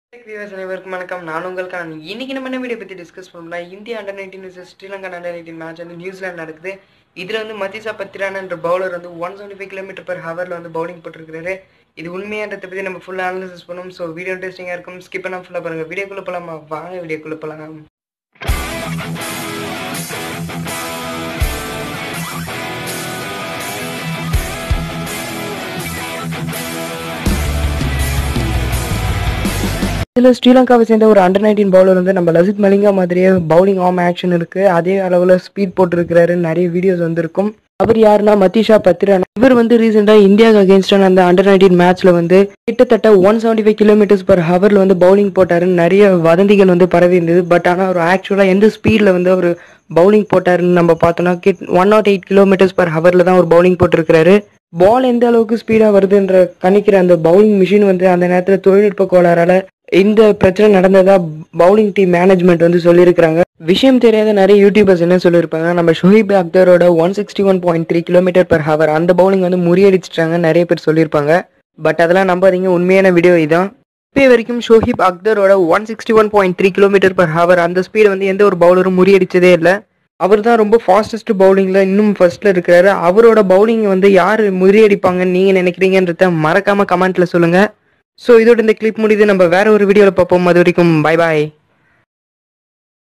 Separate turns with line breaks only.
viewers அனைவருக்கும் வணக்கம் நான் உங்களுக்கான இன்னைக்கு நம்ம என்ன வீடியோ பற்றி டிஸ்கஸ் பண்ணோம்னா India under nineteen versus Sri Lanka under nineteen match வந்து நியூசிலாந்து நடக்குது இதில் வந்து மதிசா பத்திரானன்ற பவுலர் வந்து one seventy five kilometre per ஹவரில் வந்து பவுலிங் போட்டிருக்காரு இது உண்மையான்றதை பற்றி நம்ம ஃபுல்லாக அனாலிசிஸ் பண்ணுவோம் ஸோ வீடியோ இன்ட்ரெஸ்டிங்காக இருக்கும் ஸ்கிப் பண்ணால் ஃபுல்லாக பாருங்கள் வீடியோக்குள்ளே போகலாமா வாங்க வீடியோக்குள்ளே போகலாம் இதில் ஸ்ரீலங்காவை சேர்ந்த ஒரு அண்டர் நைன்டீன் பவுலர் வந்து நம்ம லசித் மலிங்கா மாதிரியே பவுலிங் ஆம் ஆக்ஷன் இருக்கு அதே அளவில் ஸ்பீட் போட்டிருக்கிறாரு நிறைய வீடியோஸ் வந்திருக்கும் அவர் யாருன்னா மதிஷா பத்ரான் இவர் வந்து ரீசெண்டாக இந்தியாவுக்கு அகேன்ஸ்டான அந்த அண்டர் நைன்டீன் மேட்ச்ல வந்து கிட்டத்தட்ட one seventy five kilometres per ஹவர்ல வந்து பவுலிங் போட்டாருன்னு நிறைய வதந்திகள் வந்து பரவி இருந்தது பட் ஆனால் அவர் ஆக்சுவலாக எந்த ஸ்பீடில் வந்து அவர் பவுலிங் போட்டாருன்னு நம்ம பார்த்தோம்னா கிட் one nought eight kilometres per ஹவர்ல தான் அவர் பவுலிங் போட்டிருக்கிறாரு பால் எந்த அளவுக்கு ஸ்பீடாக வருதுன்ற கணிக்கிற அந்த பவுலிங் மிஷின் வந்து அந்த நேரத்தில் தொழில்நுட்ப கோளாறால இந்த பிரச்சனை நடந்ததா பவுலிங் டீம் மேனேஜ்மெண்ட் வந்து சொல்லியிருக்காங்க விஷயம் தெரியாத நிறைய யூடியூபர்ஸ் என்ன சொல்லியிருப்பாங்க நம்ம ஷோஹிப் அக்தரோட one sixty one point three kilometre per hour அந்த பவுலிங் வந்து முறியடிச்சிட்டாங்க நிறைய பேர் சொல்லியிருப்பாங்க பட் அதெல்லாம் நம்பாதீங்க உண்மையான வீடியோ இதான் இப்போ வரைக்கும் ஷோஹிப் அக்தரோட one sixty one point three kilometre per hour அந்த ஸ்பீடு வந்து எந்த ஒரு பவுலரும் முறியடிச்சதே இல்லை அவர் தான் ரொம்ப ஃபாஸ்டஸ்ட் பவுலிங்கில் இன்னும் ஃபர்ஸ்ட்ல இருக்கிறாரு அவரோட பவுலிங் வந்து யார் முறியடிப்பாங்கன்னு நீங்கள் நினைக்கிறீங்கன்றத மறக்காம கமெண்ட்ல சொல்லுங்க ஸோ இதோட இந்த கிளிப் முடியுது நம்ம வேற ஒரு வீடியோவில் பார்ப்போம் அது வரைக்கும் பை பாய்